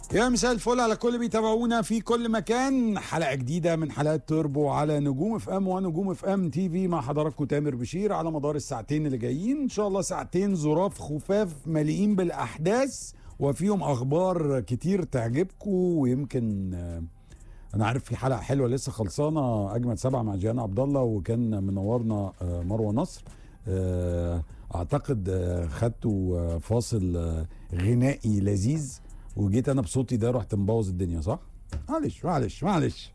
يا مساء الفل على كل بيتابعونا في كل مكان حلقه جديده من حلقات توربو على نجوم اف ام ونجوم اف ام تي في مع حضراتكم تامر بشير على مدار الساعتين اللي جايين ان شاء الله ساعتين ظراف خفاف مليئين بالاحداث وفيهم اخبار كتير تعجبكم ويمكن آه، انا عارف في حلقه حلوه لسه خلصانه اجمل سبعه مع جيان عبد الله وكان منورنا آه، مروه نصر آه، اعتقد آه، خدتوا آه، فاصل آه، غنائي لذيذ وجيت انا بصوتي ده رحت مبوظ الدنيا صح؟ معلش معلش معلش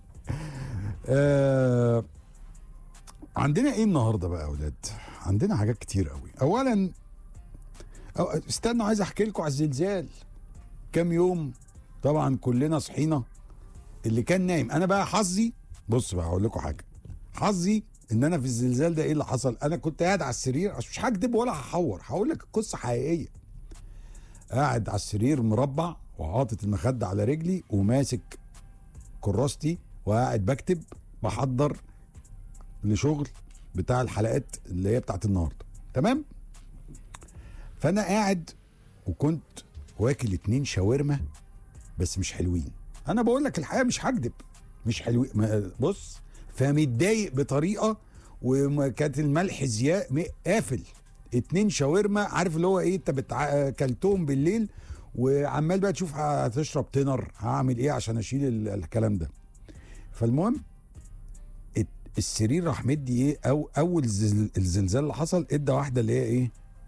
آه عندنا ايه النهارده بقى يا اولاد؟ عندنا حاجات كتير قوي اولا أو استنوا عايز احكي لكم على الزلزال كام يوم طبعا كلنا صحينا اللي كان نايم انا بقى حظي بص بقى هقول لكم حاجه حظي ان انا في الزلزال ده ايه اللي حصل انا كنت قاعد على السرير عشان مش هكدب ولا هحور هقول لك القصه حقيقيه قاعد على السرير مربع وحاطط المخدة على رجلي وماسك كراستي وقاعد بكتب بحضر لشغل بتاع الحلقات اللي هي بتاعت النهارده تمام فانا قاعد وكنت واكل اتنين شاورما بس مش حلوين انا بقول لك الحقيقه مش هكدب مش حلوين ما- بص فمتضايق بطريقه وكانت الملح زياده م- قافل اتنين شاورما عارف اللي هو ايه انت بتع... كلتهم بالليل وعمال بقى تشوف هتشرب تنر هعمل ايه عشان اشيل ال- الكلام ده فالمهم ات- السرير راح مدي ايه او اول زل... الزلزال اللي حصل ادى واحده اللي هي ايه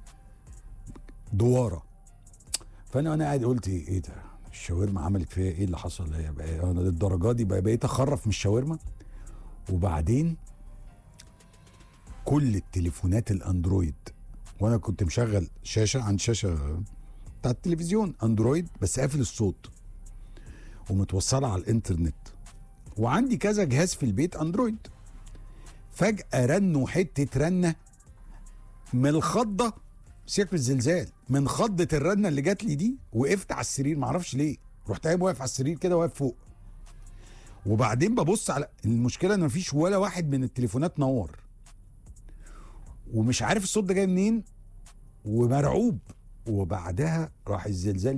دواره فانا وانا قاعد قلت ايه ايه ده الشاورما عملت فيا ايه اللي حصل هي بقى انا للدرجه دي بقى بقيت اخرف من الشاورما وبعدين كل التليفونات الاندرويد وانا كنت مشغل شاشه عند شاشه بتاع التلفزيون اندرويد بس قافل الصوت ومتوصله على الانترنت وعندي كذا جهاز في البيت اندرويد فجاه رنوا حته رنه من الخضه سيبك من الزلزال من خضه الرنه اللي جات لي دي وقفت على السرير معرفش ليه رحت قايم واقف على السرير كده واقف فوق وبعدين ببص على المشكله ان مفيش ولا واحد من التليفونات نور ومش عارف الصوت ده جاي منين ومرعوب وبعدها راح الزلزال